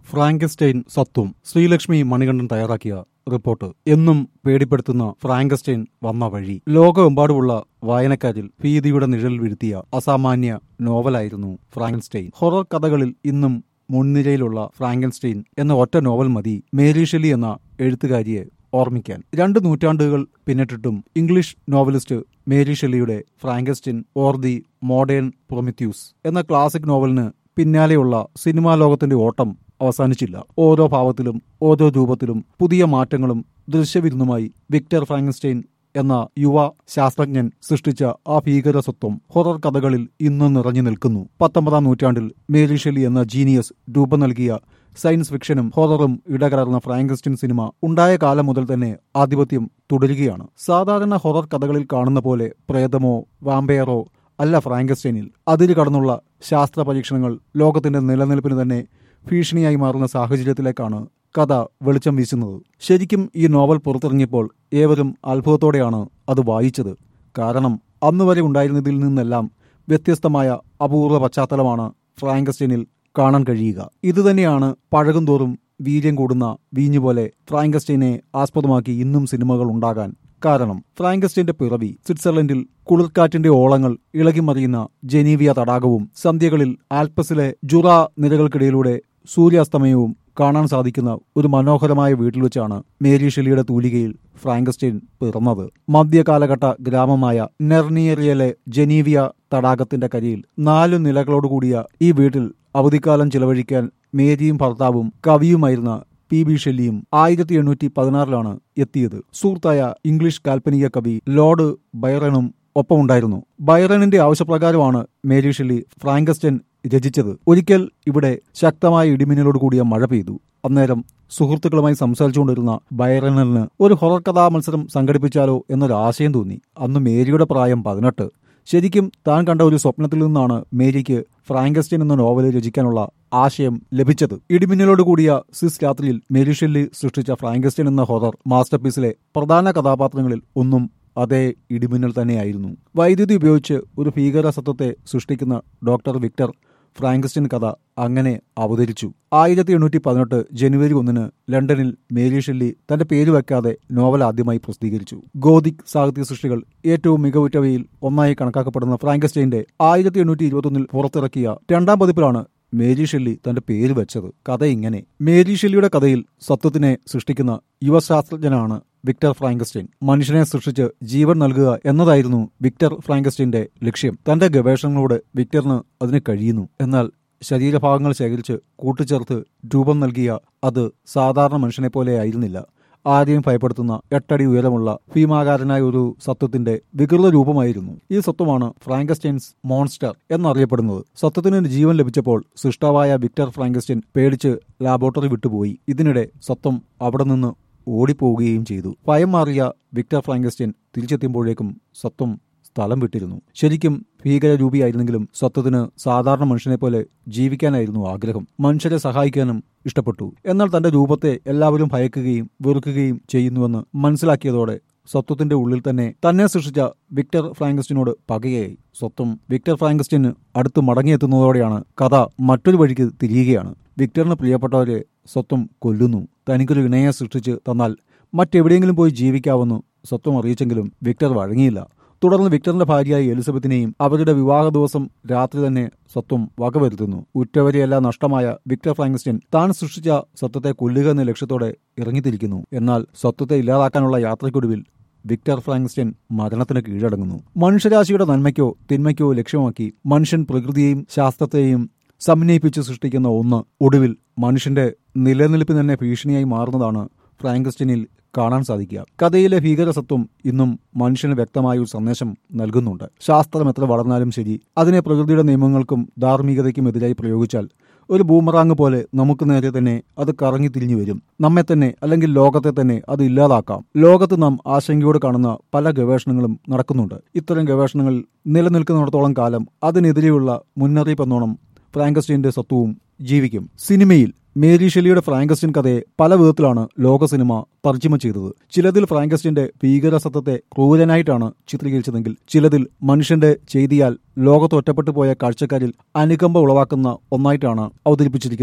Frankenstein സത്വം ശ്രീലക്ഷ്മി മണികണ്ഠൻ തയ്യാറാക്കിയ report എന്നും പേടിപ്പെടുത്തുന്ന ഫ്രാങ്കസ്റ്റൈൻ വന്ന വഴി ലോകമെമ്പാടുമുള്ള വായനക്കാരിൽ ഭീതിയുടെ നിഴൽ വീഴ്ത്തിയ അസാമാന്യ നോവലായിരുന്നു ഫ്രാങ്കൻസ്റ്റൈൻ ഹൊറർ കഥകളിൽ ഇന്നും മുൻനിരയിലുള്ള ഫ്രാങ്കൻസ്റ്റൈൻ എന്ന ഒറ്റ നോവൽ മതി മേരി ഷെല്ലി എന്ന എഴുത്തുകാരിയെ ഓർമ്മിക്കാൻ രണ്ട് നൂറ്റാണ്ടുകൾ പിന്നിട്ടിട്ടും ഇംഗ്ലീഷ് നോവലിസ്റ്റ് മേരി ഷെല്ലിയുടെ Frankenstein or the modern Prometheus എന്ന ക്ലാസിക് നോവലിന് പിന്നാലെയുള്ള സിനിമാ ലോകത്തിന്റെ ഓട്ടം അവസാനിച്ചില്ല ഓരോ ഭാവത്തിലും ഓരോ രൂപത്തിലും പുതിയ മാറ്റങ്ങളും ദൃശ്യവിരുന്നുമായി വിക്ടർ ഫ്രാങ്കൻസ്റ്റൈൻ എന്ന യുവ ശാസ്ത്രജ്ഞൻ സൃഷ്ടിച്ച ആ ഭീകര സ്വത്വം ഹൊറർ കഥകളിൽ ഇന്നും നിറഞ്ഞു നിൽക്കുന്നു പത്തൊമ്പതാം നൂറ്റാണ്ടിൽ മേരി ഷെല്ലി എന്ന ജീനിയസ് രൂപം നൽകിയ സയൻസ് ഫിക്ഷനും ഹൊററും ഇടകലർന്ന ഫ്രാങ്കസ്റ്റൈൻ സിനിമ ഉണ്ടായ കാലം മുതൽ തന്നെ ആധിപത്യം തുടരുകയാണ് സാധാരണ ഹൊറർ കഥകളിൽ കാണുന്ന പോലെ പ്രേതമോ വാമ്പയറോ അല്ല ഫ്രാങ്കസ്റ്റൈനിൽ അതിര് കടന്നുള്ള ശാസ്ത്ര പരീക്ഷണങ്ങൾ ലോകത്തിന്റെ നിലനിൽപ്പിന് തന്നെ ഭീഷണിയായി മാറുന്ന സാഹചര്യത്തിലേക്കാണ് കഥ വെളിച്ചം വീശുന്നത് ശരിക്കും ഈ നോവൽ പുറത്തിറങ്ങിയപ്പോൾ ഏവരും അത്ഭുതത്തോടെയാണ് അത് വായിച്ചത് കാരണം അന്നുവരെ ഉണ്ടായിരുന്നതിൽ നിന്നെല്ലാം വ്യത്യസ്തമായ അപൂർവ പശ്ചാത്തലമാണ് ഫ്രാങ്കസ്റ്റൈനിൽ കാണാൻ കഴിയുക ഇതുതന്നെയാണ് പഴകുംതോറും വീര്യം കൂടുന്ന വീഞ്ഞുപോലെ ഫ്രാങ്കസ്റ്റൈനെ ആസ്പദമാക്കി ഇന്നും സിനിമകൾ ഉണ്ടാകാൻ കാരണം ഫ്രാങ്കസ്റ്റൈന്റെ പിറവി സ്വിറ്റ്സർലൻഡിൽ കുളിർക്കാറ്റിന്റെ ഓളങ്ങൾ ഇളകിമറിയുന്ന ജനീവിയ തടാകവും സന്ധ്യകളിൽ ആൽപ്പസിലെ ജുറ നിരകൾക്കിടയിലൂടെ സൂര്യാസ്തമയവും കാണാൻ സാധിക്കുന്ന ഒരു മനോഹരമായ വീട്ടിൽ വെച്ചാണ് മേരി ഷെല്ലിയുടെ തൂലികയിൽ ഫ്രാങ്കസ്റ്റൈൻ പിറന്നത് മധ്യകാലഘട്ട ഗ്രാമമായ നെർണിയറിയയിലെ ജനീവിയ തടാകത്തിന്റെ കരിയിൽ നാല് നിലകളോടുകൂടിയ ഈ വീട്ടിൽ അവധിക്കാലം ചിലവഴിക്കാൻ മേരിയും ഭർത്താവും കവിയുമായിരുന്ന പി ബി ഷെല്ലിയും ആയിരത്തി എണ്ണൂറ്റി പതിനാറിലാണ് എത്തിയത് സുഹൃത്തായ ഇംഗ്ലീഷ് കാൽപ്പനിക കവി ലോർഡ് ബൈറണും ഒപ്പമുണ്ടായിരുന്നു ബൈറണിന്റെ ആവശ്യപ്രകാരമാണ് മേരി ഷെല്ലി ഫ്രാങ്കസ്റ്റൻ രചിച്ചത് ഒരിക്കൽ ഇവിടെ ശക്തമായ ഇടിമിന്നലോട് കൂടിയ മഴ പെയ്തു അന്നേരം സുഹൃത്തുക്കളുമായി സംസാരിച്ചുകൊണ്ടിരുന്ന ബൈറണിന് ഒരു ഹൊറർ കഥാ മത്സരം സംഘടിപ്പിച്ചാലോ എന്നൊരു ആശയം തോന്നി അന്ന് മേരിയുടെ പ്രായം പതിനെട്ട് ശരിക്കും താൻ കണ്ട ഒരു സ്വപ്നത്തിൽ നിന്നാണ് മേരിക്ക് ഫ്രാങ്കസ്റ്റൈൻ എന്ന നോവൽ രചിക്കാനുള്ള ആശയം ലഭിച്ചത് ഇടിമിന്നലോട് കൂടിയ സിസ് രാത്രിയിൽ മേരി ഷെല്ലി സൃഷ്ടിച്ച ഫ്രാങ്കസ്റ്റൈൻ എന്ന ഹൊറർ മാസ്റ്റർപീസിലെ പ്രധാന കഥാപാത്രങ്ങളിൽ ഒന്നും അതേ ഇടിമിന്നൽ തന്നെയായിരുന്നു വൈദ്യുതി ഉപയോഗിച്ച് ഒരു ഭീകര സത്വത്തെ സൃഷ്ടിക്കുന്ന ഡോക്ടർ വിക്ടർ ഫ്രാങ്കസ്റ്റൈൻ കഥ അങ്ങനെ അവതരിച്ചു ആയിരത്തി എണ്ണൂറ്റി പതിനെട്ട് ജനുവരി ഒന്നിന് ലണ്ടനിൽ മേരി ഷെല്ലി തന്റെ പേര് വെക്കാതെ നോവൽ ആദ്യമായി പ്രസിദ്ധീകരിച്ചു ഗോതിക് സാഹിത്യ സൃഷ്ടികൾ ഏറ്റവും മികവുറ്റവയിൽ ഒന്നായി കണക്കാക്കപ്പെടുന്ന ഫ്രാങ്കസ്റ്റൈന്റെ ആയിരത്തി എണ്ണൂറ്റി ഇരുപത്തൊന്നിൽ പുറത്തിറക്കിയ രണ്ടാം പതിപ്പിലാണ് മേരി ഷെല്ലി തന്റെ പേര് വെച്ചത് കഥ ഇങ്ങനെ മേരി ഷെല്ലിയുടെ കഥയിൽ സത്വത്തിനെ സൃഷ്ടിക്കുന്ന യുവശാസ്ത്രജ്ഞനാണ് വിക്ടർ ഫ്രാങ്കസ്റ്റൈൻ മനുഷ്യനെ സൃഷ്ടിച്ച് ജീവൻ നൽകുക എന്നതായിരുന്നു വിക്ടർ ഫ്രാങ്കസ്റ്റൈന്റെ ലക്ഷ്യം തന്റെ ഗവേഷണങ്ങളോട് വിക്ടറിന് അതിന് കഴിയുന്നു എന്നാൽ ശരീരഭാഗങ്ങൾ ശേഖരിച്ച് കൂട്ടിച്ചേർത്ത് രൂപം നൽകിയ അത് സാധാരണ മനുഷ്യനെ പോലെ ആയിരുന്നില്ല ആരെയും ഭയപ്പെടുത്തുന്ന എട്ടടി ഉയരമുള്ള ഭീമാകാരനായ ഒരു സത്വത്തിന്റെ വികൃത രൂപമായിരുന്നു ഈ സത്വമാണ് ഫ്രാങ്കസ്റ്റൈൻസ് മോൺസ്റ്റർ എന്നറിയപ്പെടുന്നത് സത്വത്തിന് ജീവൻ ലഭിച്ചപ്പോൾ സൃഷ്ടാവായ വിക്ടർ ഫ്രാങ്കസ്റ്റൈൻ പേടിച്ച് ലാബോറട്ടറി വിട്ടുപോയി ഇതിനിടെ സത്വം അവിടെ നിന്ന് ഓടിപ്പോവുകയും ചെയ്തു ഭയം മാറിയ വിക്ടർ ഫ്രാങ്കസ്റ്റൈൻ തിരിച്ചെത്തുമ്പോഴേക്കും സത്വം സ്ഥലം വിട്ടിരുന്നു ശരിക്കും ഭീകരരൂപിയായിരുന്നെങ്കിലും സത്വത്തിന് സാധാരണ മനുഷ്യനെ പോലെ ജീവിക്കാനായിരുന്നു ആഗ്രഹം മനുഷ്യരെ സഹായിക്കാനും ഇഷ്ടപ്പെട്ടു എന്നാൽ തന്റെ രൂപത്തെ എല്ലാവരും ഭയക്കുകയും വെറുക്കുകയും ചെയ്യുന്നുവെന്ന് മനസ്സിലാക്കിയതോടെ സ്വത്വത്തിന്റെ ഉള്ളിൽ തന്നെ തന്നെ സൃഷ്ടിച്ച വിക്ടർ ഫ്രാങ്കസ്റ്റിനോട് പകയായി സ്വത്വം വിക്ടർ ഫ്രാങ്കസ്റ്റിന് അടുത്ത് മടങ്ങിയെത്തുന്നതോടെയാണ് കഥ മറ്റൊരു വഴിക്ക് തിരിയുകയാണ് വിക്ടറിന് പ്രിയപ്പെട്ടവരെ സ്വത്വം കൊല്ലുന്നു തനിക്കൊരു ഇണയെ സൃഷ്ടിച്ച് തന്നാൽ മറ്റെവിടെയെങ്കിലും പോയി ജീവിക്കാമെന്ന് സ്വത്വം അറിയിച്ചെങ്കിലും വിക്ടർ വഴങ്ങിയില്ല തുടർന്ന് വിക്ടറിന്റെ ഭാര്യയായ എലിസബത്തിനെയും അവരുടെ വിവാഹ ദിവസം രാത്രി തന്നെ സത്വം വകവരുത്തുന്നു ഉറ്റവരെയെല്ലാം നഷ്ടമായ വിക്ടർ ഫ്രാങ്കസ്റ്റൈൻ താൻ സൃഷ്ടിച്ച സത്വത്തെ കൊല്ലുക എന്ന ലക്ഷ്യത്തോടെ ഇറങ്ങിത്തിരിക്കുന്നു എന്നാൽ സത്വത്തെ ഇല്ലാതാക്കാനുള്ള യാത്രയ്ക്കൊടുവിൽ വിക്ടർ ഫ്രാങ്കസ്റ്റൈൻ മരണത്തിന് കീഴടങ്ങുന്നു മനുഷ്യരാശിയുടെ നന്മയ്ക്കോ തിന്മയ്ക്കോ ലക്ഷ്യമാക്കി മനുഷ്യൻ പ്രകൃതിയെയും ശാസ്ത്രത്തെയും സമന്വയിപ്പിച്ച് സൃഷ്ടിക്കുന്ന ഒന്ന് ഒടുവിൽ മനുഷ്യന്റെ നിലനിൽപ്പിന് തന്നെ ഭീഷണിയായി മാറുന്നതാണ് ഫ്രാങ്കസ്റ്റൈനിൽ കാണാൻ സാധിക്കുക കഥയിലെ ഭീകരസത്വം ഇന്നും മനുഷ്യന് വ്യക്തമായ ഒരു സന്ദേശം നൽകുന്നുണ്ട് ശാസ്ത്രം എത്ര വളർന്നാലും ശരി അതിനെ പ്രകൃതിയുടെ നിയമങ്ങൾക്കും ധാർമ്മികതയ്ക്കും എതിരായി പ്രയോഗിച്ചാൽ ഒരു ബൂമറാങ് പോലെ നമുക്ക് നേരെ തന്നെ അത് കറങ്ങി തിരിഞ്ഞു വരും നമ്മെ തന്നെ അല്ലെങ്കിൽ ലോകത്തെ തന്നെ അത് ഇല്ലാതാക്കാം ലോകത്ത് നാം ആശങ്കയോട് കാണുന്ന പല ഗവേഷണങ്ങളും നടക്കുന്നുണ്ട് ഇത്തരം ഗവേഷണങ്ങൾ നിലനിൽക്കുന്നിടത്തോളം കാലം അതിനെതിരെയുള്ള മുന്നറിയിപ്പ് എന്നോണം ഫ്രാങ്കസ്റ്റൈന്റെ സത്വവും ജീവിക്കും സിനിമയിൽ മേരി ഷെല്ലിയുടെ ഫ്രാങ്കസ്റ്റൈൻ കഥയെ പല വിധത്തിലാണ് ലോക സിനിമ തർജ്ജിമ ചെയ്തത് ചിലതിൽ ഫ്രാങ്കസ്റ്റൈന്റെ ഭീകരസത്വത്തെ ക്രൂരനായിട്ടാണ് ചിത്രീകരിച്ചതെങ്കിൽ ചിലതിൽ മനുഷ്യന്റെ ചെയ്തിയാൽ ലോകത്ത് ഒറ്റപ്പെട്ടു പോയ കാഴ്ചക്കാരിൽ അനുകമ്പ ഉളവാക്കുന്ന ഒന്നായിട്ടാണ് അവതരിപ്പിച്ചിരിക്കുന്നത്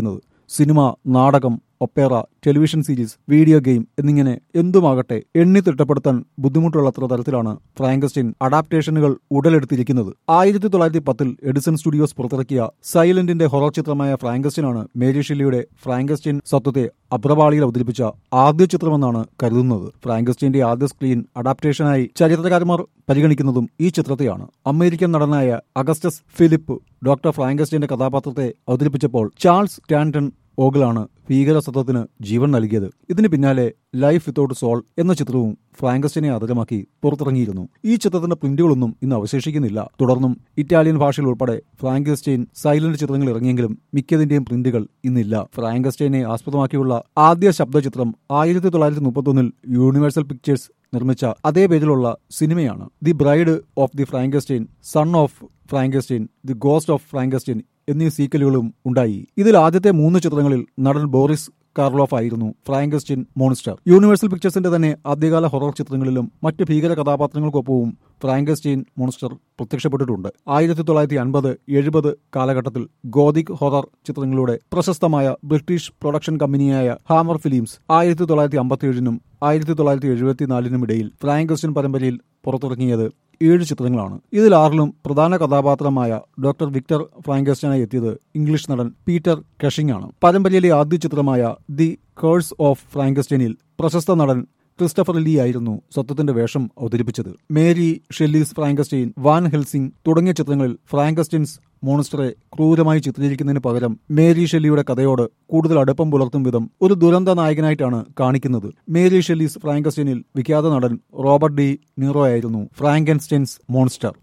സിനിമ നാടകം opera television series video game എന്നിങ്ങനെ എന്തുമാകട്ടെ എണ്ണി തിട്ടപ്പെടുത്താൻ ബുദ്ധിമുട്ടുള്ളത്ര തരത്തിലാണ് ഫ്രാങ്കസ്റ്റൈൻ അഡാപ്റ്റേഷനുകൾ ഉടലെടുത്തിരിക്കുന്നത് ആയിരത്തി തൊള്ളായിരത്തി പത്തിൽ എഡിസൺ സ്റ്റുഡിയോസ് പുറത്തിറക്കിയ സൈലന്റിന്റെ ഹൊറർ ചിത്രമായ ഫ്രാങ്കസ്റ്റൈനാണ് മേരി ഷെല്ലിയുടെ ഫ്രാങ്കസ്റ്റൈൻ സത്വത്തെ അപ്രപാളിയിൽ അവതരിപ്പിച്ച ആദ്യ ചിത്രമെന്നാണ് കരുതുന്നത് ഫ്രാങ്കസ്റ്റൈന്റെ ആദ്യ സ്ക്രീൻ അഡാപ്റ്റേഷനായി ചരിത്രകാരന്മാർ പരിഗണിക്കുന്നതും ഈ ചിത്രത്തെയാണ് അമേരിക്കൻ നടനായ അഗസ്റ്റസ് ഫിലിപ്പ് ഡോക്ടർ ഫ്രാങ്കസ്റ്റൈന്റെ കഥാപാത്രത്തെ അവതരിപ്പിച്ചപ്പോൾ ചാൾസ് ടാൻടൺ ഓഗിളാണ് ഭീകരസത്വത്തിന് ജീവൻ നൽകിയത് ഇതിന് പിന്നാലെ ലൈഫ് വിത്തൌട്ട് സോൾ എന്ന ചിത്രവും ഫ്രാങ്കസ്റ്റിനെ ആധാരമാക്കി പുറത്തിറങ്ങിയിരുന്നു ഈ ചിത്രത്തിന്റെ പ്രിന്റുകളൊന്നും ഇന്ന് അവശേഷിക്കുന്നില്ല തുടർന്നും ഇറ്റാലിയൻ ഭാഷയിൽ ഉൾപ്പെടെ ഫ്രാങ്കസ്റ്റൈൻ സൈലന്റ് ചിത്രങ്ങൾ ഇറങ്ങിയെങ്കിലും മിക്കതിന്റെയും പ്രിന്റുകൾ ഇന്നില്ല ഫ്രാങ്കസ്റ്റൈനെ ആസ്പദമാക്കിയുള്ള ആദ്യ ശബ്ദചിത്രം ആയിരത്തി തൊള്ളായിരത്തി മുപ്പത്തൊന്നിൽ യൂണിവേഴ്സൽ പിക്ചേഴ്സ് നിർമ്മിച്ച അതേ പേരിലുള്ള സിനിമയാണ് the bride of the Frankenstein son of Frankenstein the ghost of Frankenstein എന്നീ സീക്വലുകളും ഉണ്ടായി ഇതിൽ ആദ്യത്തെ മൂന്ന് ചിത്രങ്ങളിൽ നടൻ ബോറിസ് കാർലോഫ് ആയിരുന്നു ഫ്രാങ്കസ്റ്റിൻ മോൺസ്റ്റർ യൂണിവേഴ്സൽ പിക്ചേഴ്സിന്റെ തന്നെ ആദ്യകാല ഹൊറർ ചിത്രങ്ങളിലും മറ്റ് ഭീകര കഥാപാത്രങ്ങൾക്കൊപ്പവും ഫ്രാങ്കസ്റ്റീൻ മോൺസ്റ്റർ പ്രത്യക്ഷപ്പെട്ടിട്ടുണ്ട് ആയിരത്തി തൊള്ളായിരത്തി അൻപത് എഴുപത് കാലഘട്ടത്തിൽ ഗോതിക് ഹൊറർ ചിത്രങ്ങളുടെ പ്രശസ്തമായ ബ്രിട്ടീഷ് പ്രൊഡക്ഷൻ കമ്പനിയായ ഹാമർ ഫിലിംസ് ആയിരത്തി തൊള്ളായിരത്തി അമ്പത്തിയേഴിനും ആയിരത്തി തൊള്ളായിരത്തി എഴുപത്തിനാലിനും ഇടയിൽ ഫ്രാങ്കസ്റ്റിൻ പരമ്പരയിൽ പുറത്തിറങ്ങിയത് ഏഴ് ചിത്രങ്ങളാണ് ഇതിൽ ആറിലും പ്രധാന കഥാപാത്രമായ ഡോക്ടർ വിക്ടർ ഫ്രാങ്കസ്റ്റനായി എത്തിയത് ഇംഗ്ലീഷ് നടൻ പീറ്റർ കഷിംഗ് ആണ് പരമ്പരയിലെ ആദ്യ ചിത്രമായ ദി കേഴ്സ് ഓഫ് ഫ്രാങ്കസ്റ്റനിൽ പ്രശസ്ത നടൻ ക്രിസ്റ്റഫർ ലീ ആയിരുന്നു സത്യത്തിന്റെ വേഷം അവതരിപ്പിച്ചത് Mary Shelley's Frankenstein Van Helsing തുടങ്ങിയ ചിത്രങ്ങളിൽ ഫ്രാങ്കസ്റ്റൈൻസ് മോൺസ്റ്ററെ ക്രൂരമായി ചിത്രീകരിക്കുന്നതിന് പകരം മേരി ഷെല്ലിയുടെ കഥയോട് കൂടുതൽ അടുപ്പം പുലർത്തും വിധം ഒരു ദുരന്ത നായകനായിട്ടാണ് കാണിക്കുന്നത് മേരി ഷെല്ലീസ് ഫ്രാങ്കസ്റ്റൈനിൽ വിഖ്യാത നടൻ റോബർട്ട് ഡി നീറോ ആയിരുന്നു ഫ്രാങ്കൻസ്റ്റൈൻസ് മോൺസ്റ്റർ